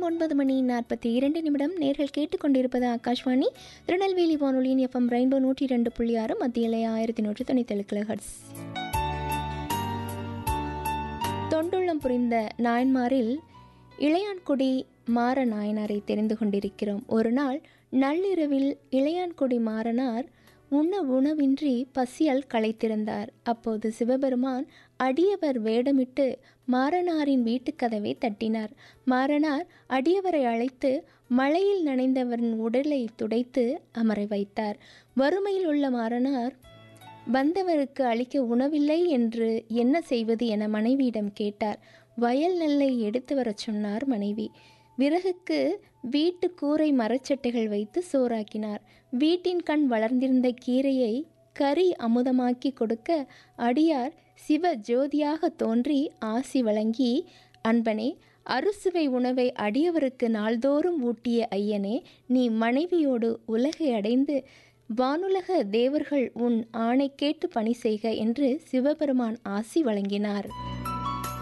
ஒன்பது மணி நாற்பத்தி இரண்டு நிமிடம் நேர்கள் கேட்டுக்கொண்டிருப்பது ஆகாஷ்வாணி திருநெல்வேலி வானொலியின் எஃப்எம் ரெயின்போ நூற்றி இரண்டு புள்ளி ஆறு மத்தியிலே ஆயிரத்தி நூற்றி தொண்ணூத்தேழு கிலோஹர்ட்ஸ் தொண்டுள்ளம் புரிந்த நாயன்மாரில் இளையான்குடி மாற நாயனாரை தெரிந்து கொண்டிருக்கிறோம் ஒரு நாள் நள்ளிரவில் இளையான்குடி மாறனார் உண்ண உணவின்றி பசியால் களைத்திருந்தார் அப்போது சிவபெருமான் அடியவர் வேடமிட்டு மாறனாரின் வீட்டுக்கதவை தட்டினார் மாறனார் அடியவரை அழைத்து மழையில் நனைந்தவரின் உடலை துடைத்து அமர வைத்தார் வறுமையில் உள்ள மாறனார் வந்தவருக்கு அளிக்க உணவில்லை என்று என்ன செய்வது என மனைவியிடம் கேட்டார் வயல் நெல்லை எடுத்து வரச் சொன்னார் மனைவி விறகுக்கு வீட்டு கூரை மரச்சட்டைகள் வைத்து சோறாக்கினார் வீட்டின் கண் வளர்ந்திருந்த கீரையை கறி அமுதமாக்கி கொடுக்க அடியார் சிவ ஜோதியாக தோன்றி ஆசி வழங்கி அன்பனே அறுசுவை உணவை அடியவருக்கு நாள்தோறும் ஊட்டிய ஐயனே நீ மனைவியோடு உலகை அடைந்து வானுலக தேவர்கள் உன் ஆணை கேட்டு பணி செய்க என்று சிவபெருமான் ஆசி வழங்கினார்